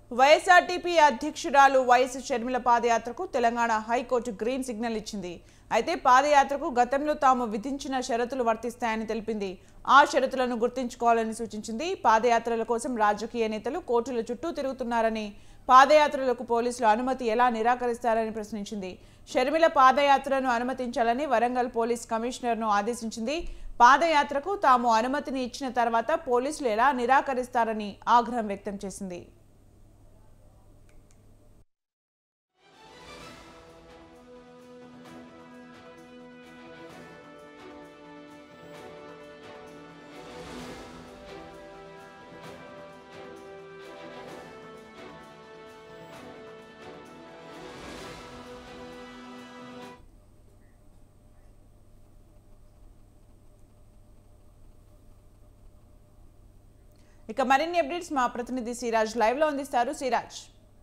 YSRTP అధ్యక్షురాలు YS Sharmila పాదయాత్రకు Telangana high court green signal ఇచ్చింది అయితే పాదయాత్రకు గతంలో తాము విధించిన షరతులు వర్తిస్తాయని తెలిపింది ఆ షరతులను గుర్తుంచుకోవాలని సూచించింది పాదయాత్రల కోసం రాజకీయ నేతలు కోర్టుల చుట్టూ తిరుగుతున్నారని పాదయాత్రలకు పోలీసులు అనుమతి ఎలా నిరాకరిస్తారని ప్రశ్నించింది షర్మిల పాదయాత్రను అనుమతించాలని వరంగల్ పోలీస్ కమిషనర్ను ఆదేశించింది పాదయాత్రకు తాము అనుమతిని ఇచ్చిన తర్వాత పోలీసులు ఎలా నిరాకరిస్తారని ఆగ్రహం వ్యక్తం చేసింది ఇక మరిన్ని అప్డేట్స్ మా ప్రతినిధి సిరాజ్ లైవ్ లో అందిస్తారు సిరాజ్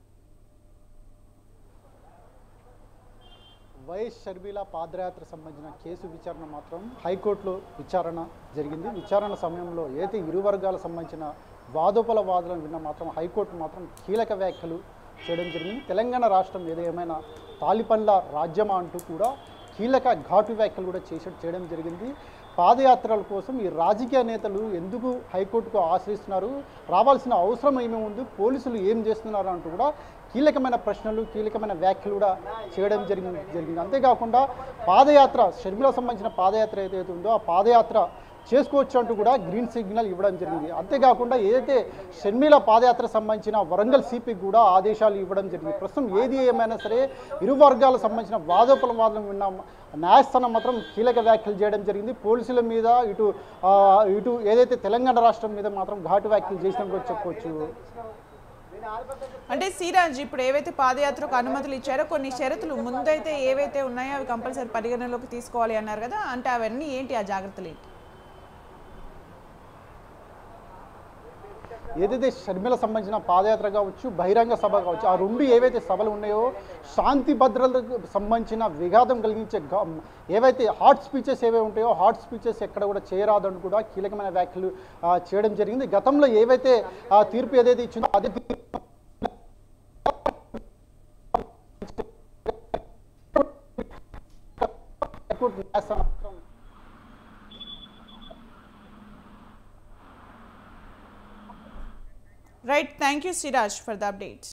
వైఎస్ షర్మిల పాదయాత్ర సంబంధించిన కేసు విచారణ మాత్రం హైకోర్టులో విచారణ జరిగింది విచారణ సమయంలో ఏదైతే ఇరు వర్గాలకు సంబంధించిన వాదోపల వాదనలు విన్న మాత్రం హైకోర్టు మాత్రం కీలక వ్యాఖ్యలు చేయడం జరిగింది తెలంగాణ రాష్ట్రం ఏదేమైనా తాలిపండ్ల రాజ్యమా అంటూ కూడా కీలక ఘాటు వ్యాఖ్యలు కూడా చేసి చేయడం జరిగింది పాదయాత్రల కోసం ఈ రాజకీయ నేతలు ఎందుకు హైకోర్టుకు ఆశ్రయిస్తున్నారు రావాల్సిన అవసరం ఏమేమి ఉంది పోలీసులు ఏం చేస్తున్నారు అంటూ కూడా కీలకమైన ప్రశ్నలు కీలకమైన వ్యాఖ్యలు కూడా చేయడం జరిగింది జరిగింది అంతేకాకుండా పాదయాత్ర షర్మిలకు సంబంధించిన పాదయాత్ర ఏదైతే ఉందో ఆ పాదయాత్ర చేసుకోవచ్చు అంటూ కూడా గ్రీన్ సిగ్నల్ ఇవ్వడం జరిగింది అంతేకాకుండా ఏదైతే షర్మిల పాదయాత్ర సంబంధించిన వరంగల్ సిపికి కూడా ఆదేశాలు ఇవ్వడం జరిగింది ప్రస్తుతం ఏది ఏమైనా సరే ఇరు వర్గాలకు సంబంధించిన వాదోపలవాదం విన్న న్యాయస్థానం మాత్రం కీలక వ్యాఖ్యలు చేయడం జరిగింది పోలీసుల మీద ఇటు ఆ, ఇటు ఏదైతే తెలంగాణ రాష్ట్రం మీద మాత్రం ఘాటు వ్యాఖ్యలు చేసినట్టు కూడా చెప్పవచ్చు అంటే సిరాజ్ ఇప్పుడు ఏవైతే పాదయాత్రకు అనుమతులు ఇచ్చారో కొన్ని షరతులు ముందైతే ఏవైతే ఉన్నాయో అవి కంపల్సరీ పరిగణలోకి తీసుకోవాలి అన్నారు కదా అంటే అవన్నీ ఏంటి ఆ జాగ్రత్తలు ఏంటి ఏదైతే షర్మిల సంబంధించిన పాదయాత్ర కావచ్చు బహిరంగ సభ కావచ్చు ఆ రెండు ఏవైతే సభలు ఉన్నాయో శాంతి భద్రతలకు సంబంధించిన విఘాతం కలిగించే గా- ఏవైతే హాట్ స్పీచెస్ ఏవే ఉంటాయో హాట్ స్పీచెస్ ఎక్కడ కూడా చేయరాదని కూడా కీలకమైన వ్యాఖ్యలు ఆ, చేయడం జరిగింది గతంలో ఏవైతే ఆ తీర్పు ఏదైతే ఇచ్చిందో అదే తీర్పు హైకోర్టు న్యాయస్థానం right thank you Siraj for the updates